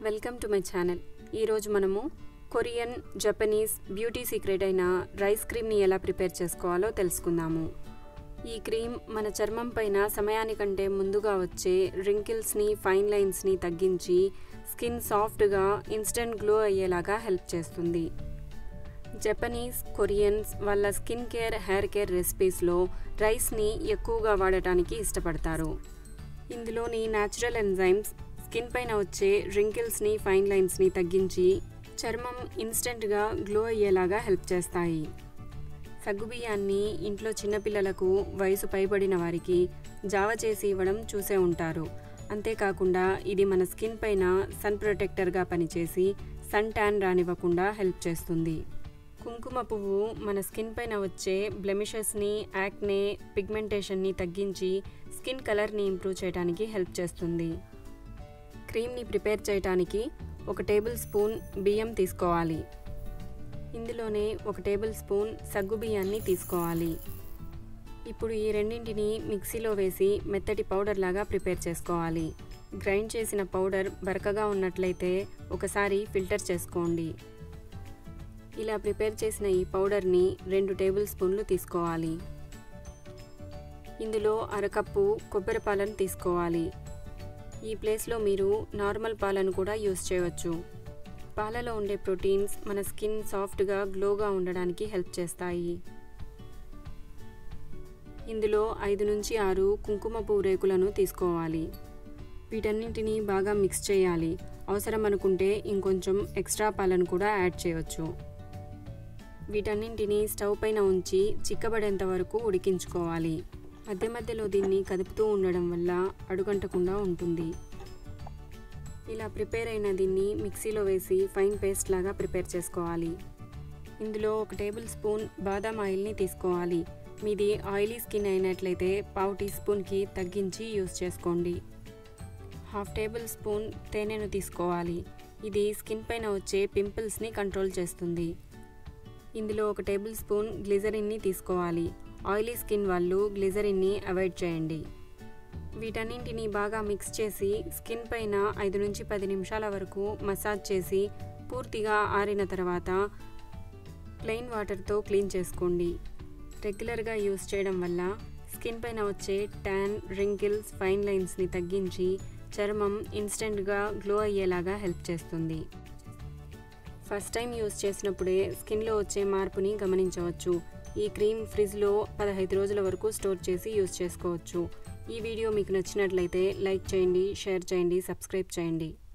welcome to my channel ఈరోజు మనము Korean Japanese beauty secret అయిన రైస్ క్రీమ్ని ఎలా ప్రిపేర్ చేసుకోవాలో తెలుసుకుందాము ఈ క్రీమ్ మన చర్మం పైన సమయానికంటే ముందుగా వచ్చే రింకిల్స్ని ఫైన్ లైన్స్ని తగ్గించి స్కిన్ సాఫ్ట్గా ఇన్స్టెంట్ గ్లో అయ్యేలాగా హెల్ప్ చేస్తుంది జపనీస్ కొరియన్స్ వాళ్ళ స్కిన్ కేర్ హెయిర్ కేర్ రెసిపీస్లో రైస్ని ఎక్కువగా వాడటానికి ఇష్టపడతారు ఇందులోని న్యాచురల్ ఎంజైమ్స్ స్కిన్ పైన వచ్చే రింకిల్స్ని ఫైన్ లైన్స్ని తగ్గించి చర్మం ఇన్స్టెంట్గా గ్లో అయ్యేలాగా హెల్ప్ చేస్తాయి సగ్గుబియ్యాన్ని ఇంట్లో చిన్నపిల్లలకు వయసు పైబడిన వారికి జావ చేసి ఇవ్వడం చూసే ఉంటారు అంతేకాకుండా ఇది మన స్కిన్ పైన సన్ ప్రొటెక్టర్గా పనిచేసి సన్ ట్యాన్ రానివ్వకుండా హెల్ప్ చేస్తుంది కుంకుమ పువ్వు మన స్కిన్ పైన వచ్చే బ్లెమిషెస్ని యాక్నే పిగ్మెంటేషన్ని తగ్గించి స్కిన్ కలర్ని ఇంప్రూవ్ చేయడానికి హెల్ప్ చేస్తుంది క్రీమ్ని ప్రిపేర్ చేయడానికి ఒక టేబుల్ స్పూన్ బియ్యం తీసుకోవాలి ఇందులోనే ఒక టేబుల్ స్పూన్ సగ్గు బియ్యాన్ని తీసుకోవాలి ఇప్పుడు ఈ రెండింటిని మిక్సీలో వేసి మెత్తటి పౌడర్ లాగా ప్రిపేర్ చేసుకోవాలి గ్రైండ్ చేసిన పౌడర్ బరకగా ఉన్నట్లయితే ఒకసారి ఫిల్టర్ చేసుకోండి ఇలా ప్రిపేర్ చేసిన ఈ పౌడర్ని రెండు టేబుల్ స్పూన్లు తీసుకోవాలి ఇందులో అరకప్పు కొబ్బరి పాలను తీసుకోవాలి ఈ ప్లేస్లో మీరు నార్మల్ పాలను కూడా యూస్ చేయవచ్చు పాలలో ఉండే ప్రోటీన్స్ మన స్కిన్ సాఫ్ట్గా గ్లోగా ఉండడానికి హెల్ప్ చేస్తాయి ఇందులో ఐదు నుంచి ఆరు కుంకుమ పువ్వు రేకులను తీసుకోవాలి వీటన్నింటినీ బాగా మిక్స్ చేయాలి అవసరం అనుకుంటే ఇంకొంచెం ఎక్స్ట్రా పాలను కూడా యాడ్ చేయవచ్చు వీటన్నింటినీ స్టవ్ పైన ఉంచి చిక్కబడేంత వరకు ఉడికించుకోవాలి మధ్య మధ్యలో దీన్ని కదుపుతూ ఉండడం వల్ల అడుగంటకుండా ఉంటుంది ఇలా ప్రిపేర్ అయిన దీన్ని మిక్సీలో వేసి ఫైన్ పేస్ట్ లాగా ప్రిపేర్ చేసుకోవాలి ఇందులో ఒక టేబుల్ స్పూన్ బాదాం ఆయిల్ని తీసుకోవాలి మీది ఆయిలీ స్కిన్ అయినట్లయితే పావు టీ స్పూన్కి తగ్గించి యూస్ చేసుకోండి హాఫ్ టేబుల్ స్పూన్ తేనెను తీసుకోవాలి ఇది స్కిన్ పైన వచ్చే పింపుల్స్ని కంట్రోల్ చేస్తుంది ఇందులో ఒక టేబుల్ స్పూన్ గ్లిజరిన్ని తీసుకోవాలి ఆయిలీ స్కిన్ వాళ్ళు గ్లిజరిన్ని అవాయిడ్ చేయండి వీటన్నింటిని బాగా మిక్స్ చేసి స్కిన్ పైన ఐదు నుంచి పది నిమిషాల వరకు మసాజ్ చేసి పూర్తిగా ఆరిన తర్వాత ప్లెయిన్ వాటర్తో క్లీన్ చేసుకోండి రెగ్యులర్గా యూస్ చేయడం వల్ల స్కిన్ పైన వచ్చే ట్యాన్ రింకిల్స్ ఫైన్ లైన్స్ని తగ్గించి చర్మం ఇన్స్టెంట్గా గ్లో అయ్యేలాగా హెల్ప్ చేస్తుంది ఫస్ట్ టైం యూస్ చేసినప్పుడే స్కిన్లో వచ్చే మార్పుని గమనించవచ్చు ఈ క్రీమ్ ఫ్రిడ్జ్లో పదహైదు రోజుల వరకు స్టోర్ చేసి యూస్ చేసుకోవచ్చు ఈ వీడియో మీకు నచ్చినట్లయితే లైక్ చేయండి షేర్ చేయండి సబ్స్క్రైబ్ చేయండి